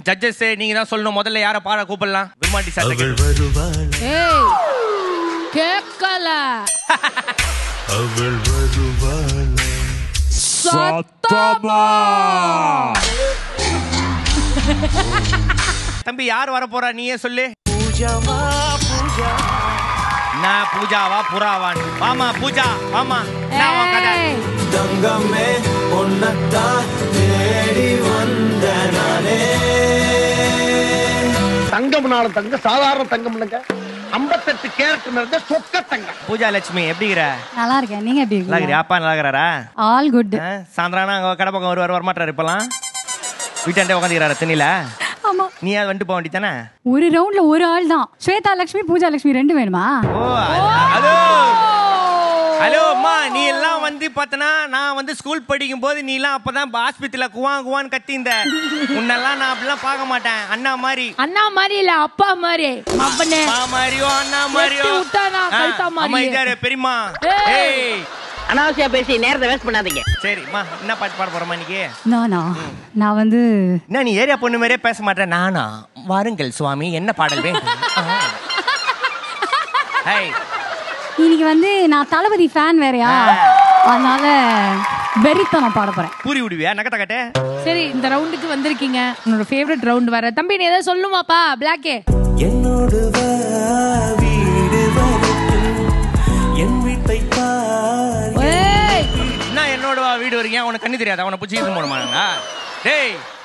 Judges நீங்க தான் சொல்லணும் முதல்ல யாரை பாட கூப்பிடலாம் விருமாண்டி சார் அவள் வருவாள் ஏய் கேட்கல அவள் வருவாள் சத்தமா தம்பி யார் வர போறா நீயே சொல்லு நான் பூஜாவா புறாவான் வாமா பூஜா வாமா நான் உன் கதை ஏய், தங்கமே உன்னத்தான் தேடி வந்த நானே தங்கம்னாலும் தங்க சாதாரண தங்கம் இல்லைங்க ஐம்பத்தெட்டு கேரட் நிறைந்த சொக்க தங்கம் பூஜா லட்சுமி எப்படி இருக்கிற நல்லா இருக்கேன் நீங்க எப்படி நல்லா இருக்கிறியா இருக்கீங்க அப்பா நல்லா இருக்கிறாரா ஆல் குட் ஆ, சாயந்தரம் அங்க கடை பக்கம் வருவார் வரமாட்டாரு இப்பெல்லாம் வீட்டாண்டே உட்காந்துக்கிறாரு திண்ணில ஆமா நீ அது வந்துட்டு போக வேண்டியதானே ஒரு ரவுண்ட்ல ஒரு ஆள் தான் ஸ்வேதா லட்சுமி பூஜா லட்சுமி ரெண்டு வேணுமா ஓ ஹலோ ஹலோ அம்மா நீ எல்லாம் வந்து பார்த்தனா நான் வந்து ஸ்கூல் படிக்கும் போது நீ எல்லாம் அப்பதான் ஆஸ்பத்திரியில குவான் குவான் கத்திந்த உன்னெல்லாம் நான் அப்படிலாம் பார்க்க மாட்டேன் அண்ணா மாதிரி அண்ணா மாதிரி இல்ல அப்பா மாதிரி அப்பனே அம்மா மாதிரியோ அண்ணா மாதிரியோ வெட்டி விட்டானா, ஆ, கழுத்தா அம்மா மாதிரியே. இதாரு பெரியம்மா ஏய். ஏய் அனாவசியா பேசி நேரத்தை வேஸ்ட் பண்ணாதீங்க சரிம்மா என்ன பாட்டு பாட போறோமா இன்னைக்கு நானா நான் வந்து என்ன நீ ஏரியா பொண்ணு மாதிரியே பேச மாட்டேன் நானா வாருங்கள் சுவாமி என்ன பாடல் வேண்டும் ஆ. ஹேய் இன்னைக்கு வந்து நான் தளபதி ஃபேன் வேறயா அதனால வெறித்தனம் பாட போறேன் பூரி விடுவியா நகட்ட கட்டே சரி இந்த ரவுண்டுக்கு வந்திருக்கீங்க உன்னோட ஃபேவரட் ரவுண்ட் வர தம்பி நீ ஏதாவது சொல்லுமாப்பா பிளாக்கே என்னோடு வா வீடு வரைக்கும் என் வீட்டை பார் ஏய் என்ன என்னோட வா வீடு வரீங்க உனக்கு கண்ணு தெரியாதா உன பிடிச்சி இது போடுமாங்களா டேய்